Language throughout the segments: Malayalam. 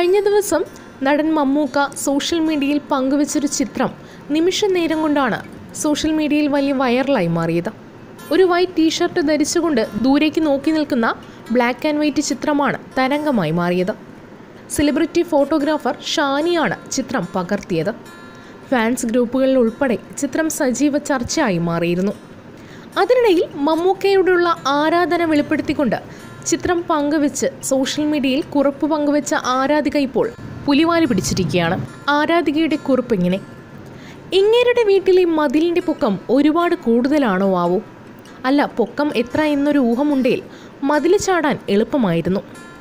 കഴിഞ്ഞ ദിവസം നടൻ മമ്മൂക്ക സോഷ്യൽ മീഡിയയിൽ പങ്കുവച്ചൊരു ചിത്രം നിമിഷ നേരം കൊണ്ടാണ് സോഷ്യൽ മീഡിയയിൽ വലിയ വൈറലായി മാറിയത് ഒരു വൈറ്റ് ടീഷർട്ട് ധരിച്ചുകൊണ്ട് ദൂരേക്ക് നോക്കി നിൽക്കുന്ന ബ്ലാക്ക് ആൻഡ് വൈറ്റ് ചിത്രമാണ് തരംഗമായി മാറിയത് സെലിബ്രിറ്റി ഫോട്ടോഗ്രാഫർ ഷാനിയാണ് ചിത്രം പകർത്തിയത് ഫാൻസ് ഗ്രൂപ്പുകളിൽ ഉൾപ്പെടെ ചിത്രം സജീവ ചർച്ചയായി മാറിയിരുന്നു അതിനിടയിൽ മമ്മൂക്കയോടുള്ള ആരാധന വെളിപ്പെടുത്തിക്കൊണ്ട് ചിത്രം പങ്കുവെച്ച് സോഷ്യൽ മീഡിയയിൽ കുറിപ്പ് പങ്കുവെച്ച ആരാധിക ഇപ്പോൾ പുലിവാലി പിടിച്ചിരിക്കുകയാണ് ആരാധികയുടെ കുറിപ്പ് ഇങ്ങനെ ഇങ്ങേരുടെ വീട്ടിലെ മതിലിൻ്റെ പൊക്കം ഒരുപാട് കൂടുതലാണോ ആവോ അല്ല പൊക്കം എത്ര എന്നൊരു ഊഹമുണ്ടേൽ മതിൽ ചാടാൻ എളുപ്പമായിരുന്നു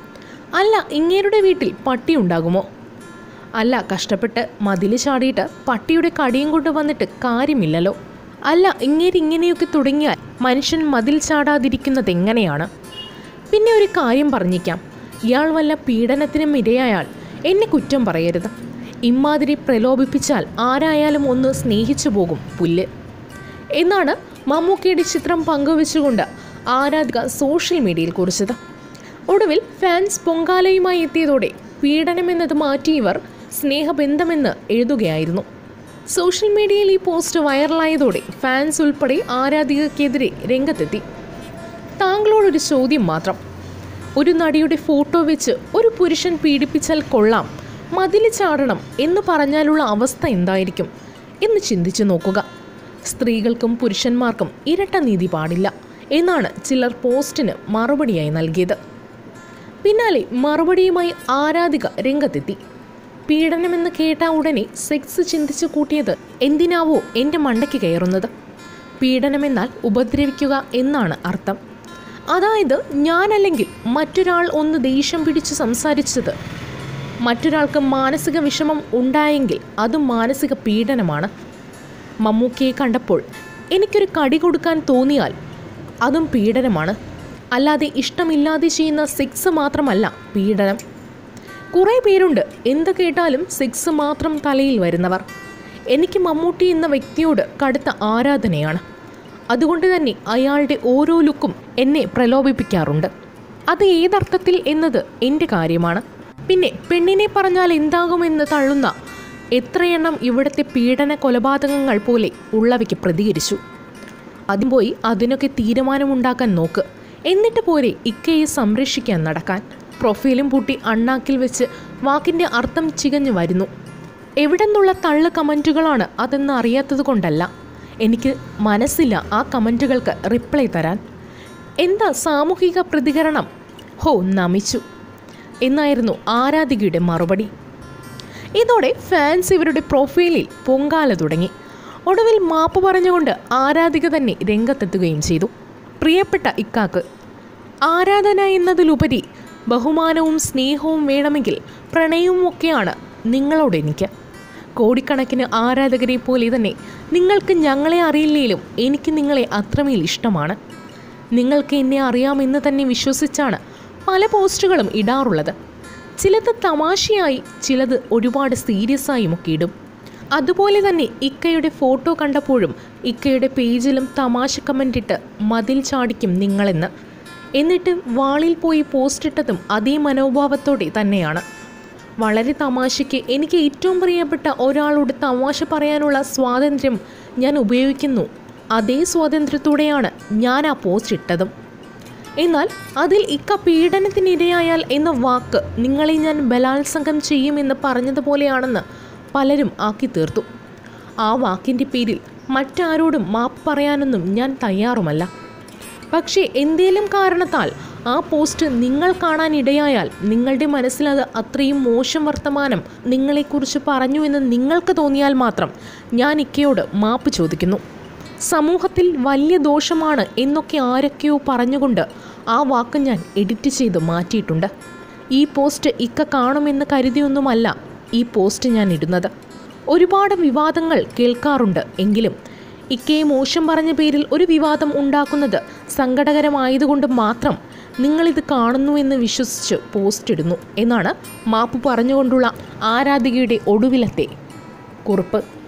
അല്ല ഇങ്ങേരുടെ വീട്ടിൽ പട്ടി ഉണ്ടാകുമോ അല്ല കഷ്ടപ്പെട്ട് മതിൽ ചാടിയിട്ട് പട്ടിയുടെ കടിയും കൊണ്ട് വന്നിട്ട് കാര്യമില്ലല്ലോ അല്ല ഇങ്ങേര് ഇങ്ങനെയൊക്കെ തുടങ്ങിയാൽ മനുഷ്യൻ മതിൽ ചാടാതിരിക്കുന്നത് എങ്ങനെയാണ് പിന്നെ ഒരു കാര്യം പറഞ്ഞേക്കാം ഇയാൾ വല്ല പീഡനത്തിനും ഇരയായാൽ എന്നെ കുറ്റം പറയരുത് ഇമ്മാതിരി പ്രലോഭിപ്പിച്ചാൽ ആരായാലും ഒന്ന് സ്നേഹിച്ചു പോകും പുല്ല് എന്നാണ് മമ്മൂക്കയുടെ ചിത്രം പങ്കുവെച്ചുകൊണ്ട് ആരാധിക സോഷ്യൽ മീഡിയയിൽ കുറിച്ചത് ഒടുവിൽ ഫാൻസ് പൊങ്കാലയുമായി എത്തിയതോടെ പീഡനമെന്നത് മാറ്റി ഇവർ സ്നേഹബന്ധമെന്ന് എഴുതുകയായിരുന്നു സോഷ്യൽ മീഡിയയിൽ ഈ പോസ്റ്റ് വൈറലായതോടെ ഫാൻസ് ഉൾപ്പെടെ ആരാധികയ്ക്കെതിരെ രംഗത്തെത്തി താങ്കളോടൊരു ചോദ്യം മാത്രം ഒരു നടിയുടെ ഫോട്ടോ വെച്ച് ഒരു പുരുഷൻ പീഡിപ്പിച്ചാൽ കൊള്ളാം മതിൽ ചാടണം എന്ന് പറഞ്ഞാലുള്ള അവസ്ഥ എന്തായിരിക്കും എന്ന് ചിന്തിച്ചു നോക്കുക സ്ത്രീകൾക്കും പുരുഷന്മാർക്കും ഇരട്ട നീതി പാടില്ല എന്നാണ് ചിലർ പോസ്റ്റിന് മറുപടിയായി നൽകിയത് പിന്നാലെ മറുപടിയുമായി ആരാധിക രംഗത്തെത്തി പീഡനമെന്ന് കേട്ട ഉടനെ സെക്സ് ചിന്തിച്ചു കൂട്ടിയത് എന്തിനാവോ എൻ്റെ മണ്ടയ്ക്ക് കയറുന്നത് പീഡനമെന്നാൽ ഉപദ്രവിക്കുക എന്നാണ് അർത്ഥം അതായത് ഞാനല്ലെങ്കിൽ മറ്റൊരാൾ ഒന്ന് ദേഷ്യം പിടിച്ച് സംസാരിച്ചത് മറ്റൊരാൾക്ക് മാനസിക വിഷമം ഉണ്ടായെങ്കിൽ അത് മാനസിക പീഡനമാണ് മമ്മൂക്കയെ കണ്ടപ്പോൾ എനിക്കൊരു കടി കൊടുക്കാൻ തോന്നിയാൽ അതും പീഡനമാണ് അല്ലാതെ ഇഷ്ടമില്ലാതെ ചെയ്യുന്ന സെക്സ് മാത്രമല്ല പീഡനം കുറേ പേരുണ്ട് എന്ത് കേട്ടാലും സെക്സ് മാത്രം തലയിൽ വരുന്നവർ എനിക്ക് മമ്മൂട്ടി എന്ന വ്യക്തിയോട് കടുത്ത ആരാധനയാണ് അതുകൊണ്ട് തന്നെ അയാളുടെ ഓരോ ലുക്കും എന്നെ പ്രലോഭിപ്പിക്കാറുണ്ട് അത് ഏതർത്ഥത്തിൽ എന്നത് എൻ്റെ കാര്യമാണ് പിന്നെ പെണ്ണിനെ പറഞ്ഞാൽ എന്താകുമെന്ന് തള്ളുന്ന എത്രയെണ്ണം ഇവിടുത്തെ പീഡന കൊലപാതകങ്ങൾ പോലെ ഉള്ളവയ്ക്ക് പ്രതികരിച്ചു ആദ്യം പോയി അതിനൊക്കെ തീരുമാനമുണ്ടാക്കാൻ നോക്ക് എന്നിട്ട് പോരെ ഇക്കയെ സംരക്ഷിക്കാൻ നടക്കാൻ പ്രൊഫൈലും പൂട്ടി അണ്ണാക്കിൽ വെച്ച് വാക്കിൻ്റെ അർത്ഥം ചികഞ്ഞു വരുന്നു എവിടെ നിന്നുള്ള തള്ളു കമൻറ്റുകളാണ് അതെന്ന് അറിയാത്തത് കൊണ്ടല്ല എനിക്ക് മനസ്സില്ല ആ കമൻറ്റുകൾക്ക് റിപ്ലൈ തരാൻ എന്താ സാമൂഹിക പ്രതികരണം ഹോ നമിച്ചു എന്നായിരുന്നു ആരാധികയുടെ മറുപടി ഇതോടെ ഫാൻസ് ഇവരുടെ പ്രൊഫൈലിൽ പൊങ്കാല തുടങ്ങി ഒടുവിൽ മാപ്പ് പറഞ്ഞുകൊണ്ട് ആരാധിക തന്നെ രംഗത്തെത്തുകയും ചെയ്തു പ്രിയപ്പെട്ട ഇക്കാക്ക് ആരാധന എന്നതിലുപരി ബഹുമാനവും സ്നേഹവും വേണമെങ്കിൽ പ്രണയവും ഒക്കെയാണ് നിങ്ങളോട് എനിക്ക് കോടിക്കണക്കിന് ആരാധകരെ പോലെ തന്നെ നിങ്ങൾക്ക് ഞങ്ങളെ അറിയില്ലേലും എനിക്ക് നിങ്ങളെ അത്രമേൽ ഇഷ്ടമാണ് നിങ്ങൾക്ക് എന്നെ അറിയാമെന്ന് തന്നെ വിശ്വസിച്ചാണ് പല പോസ്റ്റുകളും ഇടാറുള്ളത് ചിലത് തമാശയായി ചിലത് ഒരുപാട് സീരിയസ് ആയും ഒക്കെ ഇടും അതുപോലെ തന്നെ ഇക്കയുടെ ഫോട്ടോ കണ്ടപ്പോഴും ഇക്കയുടെ പേജിലും തമാശ കമൻ്റ് ഇട്ട് മതിൽ ചാടിക്കും നിങ്ങളെന്ന് എന്നിട്ട് വാളിൽ പോയി പോസ്റ്റ് ഇട്ടതും അതേ മനോഭാവത്തോടെ തന്നെയാണ് വളരെ തമാശയ്ക്ക് എനിക്ക് ഏറ്റവും പ്രിയപ്പെട്ട ഒരാളോട് തമാശ പറയാനുള്ള സ്വാതന്ത്ര്യം ഞാൻ ഉപയോഗിക്കുന്നു അതേ സ്വാതന്ത്ര്യത്തോടെയാണ് ഞാൻ ആ പോസ്റ്റ് ഇട്ടതും എന്നാൽ അതിൽ ഇക്ക പീഡനത്തിനിരയായാൽ എന്ന വാക്ക് നിങ്ങളെ ഞാൻ ബലാത്സംഗം ചെയ്യുമെന്ന് പറഞ്ഞതുപോലെയാണെന്ന് പലരും ആക്കി തീർത്തു ആ വാക്കിൻ്റെ പേരിൽ മറ്റാരോടും മാപ്പ് പറയാനൊന്നും ഞാൻ തയ്യാറുമല്ല പക്ഷേ എന്തേലും കാരണത്താൽ ആ പോസ്റ്റ് നിങ്ങൾ കാണാനിടയായാൽ നിങ്ങളുടെ മനസ്സിലത് അത്രയും മോശം വർത്തമാനം നിങ്ങളെക്കുറിച്ച് പറഞ്ഞു എന്ന് നിങ്ങൾക്ക് തോന്നിയാൽ മാത്രം ഞാൻ ഇക്കയോട് മാപ്പ് ചോദിക്കുന്നു സമൂഹത്തിൽ വലിയ ദോഷമാണ് എന്നൊക്കെ ആരൊക്കെയോ പറഞ്ഞുകൊണ്ട് ആ വാക്ക് ഞാൻ എഡിറ്റ് ചെയ്ത് മാറ്റിയിട്ടുണ്ട് ഈ പോസ്റ്റ് ഇക്ക കാണുമെന്ന് കരുതിയൊന്നുമല്ല ഈ പോസ്റ്റ് ഞാൻ ഇടുന്നത് ഒരുപാട് വിവാദങ്ങൾ കേൾക്കാറുണ്ട് എങ്കിലും ഇക്കയെ മോശം പറഞ്ഞ പേരിൽ ഒരു വിവാദം ഉണ്ടാക്കുന്നത് സങ്കടകരമായതുകൊണ്ട് മാത്രം നിങ്ങളിത് കാണുന്നു എന്ന് വിശ്വസിച്ച് പോസ്റ്റ് ഇടുന്നു എന്നാണ് മാപ്പ് പറഞ്ഞുകൊണ്ടുള്ള ആരാധികയുടെ ഒടുവിലത്തെ കുറിപ്പ്